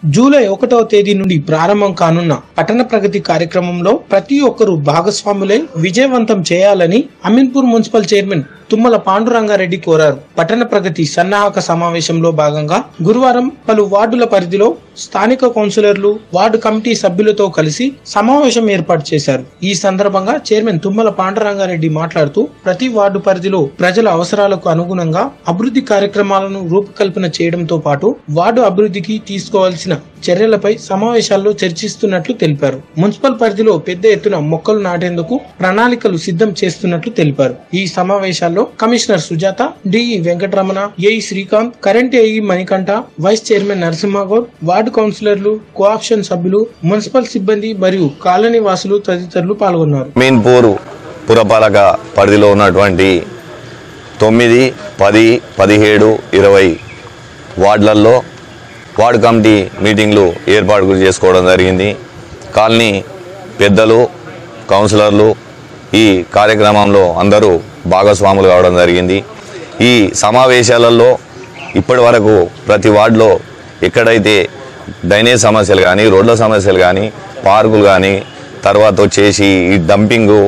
July ఒకటవ తేదీ నుండి ప్రారంభం కానున్న పట్టణ ప్రగతి కార్యక్రమంలో ప్రతి ఒక్కరూ భాగస్వాములై విజయవంతం చేయాలని అమీన్పూర్ మున్సిపల్ చైర్మన్ తుమ్మల పాండురంగారెడ్డి కోరారు పట్టణ ప్రగతి సన్నాహక సమావేశంలో భాగంగా గురువారం పలు వార్డుల పరిధిలో స్థానిక కౌన్సిలర్లు వార్డు కమిటీ సభ్యులతో కలిసి సమావేశం ఏర్పాటు చేశారు ఈ సందర్భంగా చైర్మన్ తుమ్మల పాండురంగారెడ్డి మాట్లాడుతూ ప్రతి వార్డు పరిధిలో ప్రజల అవసరాలకు అనుగుణంగా అభివృద్ధి కార్యక్రమాలను రూపకల్పన చేయడంతో పాటు వార్డు అభివృద్ధికి తీసుకోవాల్సిన చర్యలపై సమావేశాల్లో చర్చిస్తున్నట్లు తెలిపారు మున్సిపల్ పరిధిలో పెద్ద ఎత్తున మొక్కలు నాటేందుకు ప్రణాళికలు సిద్ధం చేస్తున్నట్లు తెలిపారు ఈ సమావేశాల్లో commissioner Sujatha DE Venkataramana AE Srikanth current AE Manikanta vice chairman Narasimhagoud ward కౌన్సిలర్లు కోఆప్షన్ సభ్యులు మున్సిపల్ సిబ్బంది మరియు కాలనీ వాసులు తదితరులు పాల్గొన్నారు మీన్పూర్ పురపాలక పరిధిలో ఉన్నటువంటి తొమ్మిది పది పదిహేడు ఇరవై వార్డులలో వార్డు కమిటీ మీటింగ్లు ఏర్పాటు చేసుకోవడం జరిగింది కాలనీ పెద్దలు కౌన్సిలర్లు ఈ కార్యక్రమంలో అందరూ భాగస్వాములు కావడం జరిగింది ఈ సమావేశాలలో ఇప్పటి వరకు ప్రతి వార్డులో ఎక్కడైతే డ్రైనేజ్ సమస్యలు కానీ రోడ్ల సమస్యలు కానీ పార్కులు కానీ తర్వాత వచ్చేసి ఈ డంపింగు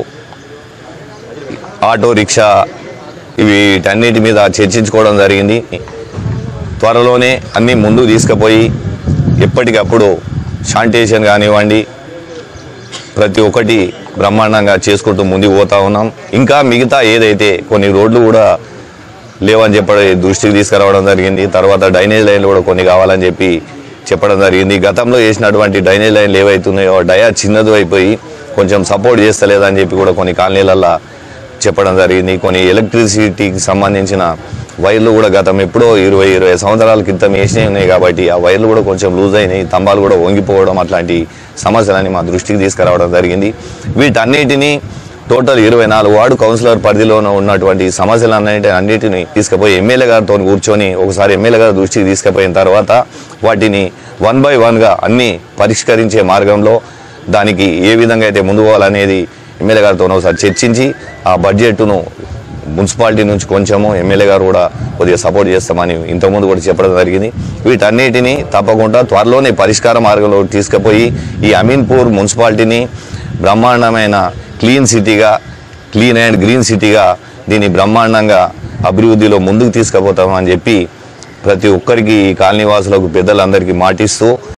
ఆటో రిక్షా వీటన్నిటి మీద చర్చించుకోవడం జరిగింది త్వరలోనే అన్నీ ముందుకు తీసుకుపోయి ఎప్పటికప్పుడు శానిటేషన్ కానివ్వండి ప్రతి ఒక్కటి బ్రహ్మాండంగా చేసుకుంటూ ముందుకు పోతా ఉన్నాం ఇంకా మిగతా ఏదైతే కొన్ని రోడ్లు కూడా లేవని చెప్పి దృష్టికి తీసుకురావడం జరిగింది తర్వాత డ్రైనేజ్ లైన్లు కూడా కొన్ని కావాలని చెప్పి చెప్పడం జరిగింది గతంలో చేసినటువంటి డ్రైనేజ్ లైన్లు ఏవైతున్నాయో డయా చిన్నది అయిపోయి కొంచెం సపోర్ట్ చేస్తలేదని చెప్పి కూడా కొన్ని కాలనీలల్లో చెప్పడం జరిగింది కొన్ని ఎలక్ట్రిసిటీకి సంబంధించిన వైర్లు కూడా గతం ఎప్పుడో ఇరవై ఇరవై సంవత్సరాల క్రితం వేసినవి ఉన్నాయి కాబట్టి ఆ వైర్లు కూడా కొంచెం లూజ్ అయినాయి స్తంభాలు కూడా వంగిపోవడం అట్లాంటి సమస్యలని మా దృష్టికి తీసుకురావడం జరిగింది వీటన్నిటినీ టోటల్ ఇరవై నాలుగు వార్డు కౌన్సిలర్ పరిధిలోనే ఉన్నటువంటి సమస్యలన్నిటి అన్నిటిని తీసుకుపోయి ఎమ్మెల్యే గారితో కూర్చొని ఒకసారి ఎమ్మెల్యే గారి దృష్టికి తీసుకుపోయిన తర్వాత వాటిని వన్ బై వన్గా అన్ని పరిష్కరించే మార్గంలో దానికి ఏ విధంగా అయితే ముందు పోవాలనేది ఎమ్మెల్యే గారితో ఒకసారి చర్చించి ఆ బడ్జెట్ను మున్సిపాలిటీ నుంచి కొంచెము ఎమ్మెల్యే గారు కూడా కొద్దిగా సపోర్ట్ చేస్తామని ఇంతకుముందు కూడా చెప్పడం జరిగింది వీటన్నిటిని తప్పకుండా త్వరలోనే పరిష్కార మార్గంలో తీసుకుపోయి ఈ అమీన్పూర్ మున్సిపాలిటీని బ్రహ్మాండమైన క్లీన్ సిటీగా క్లీన్ అండ్ గ్రీన్ సిటీగా దీన్ని బ్రహ్మాండంగా అభివృద్ధిలో ముందుకు తీసుకుపోతామని చెప్పి ప్రతి ఒక్కరికి ఈ కాలనీ వాసులకు పెద్దలందరికీ మాటిస్తూ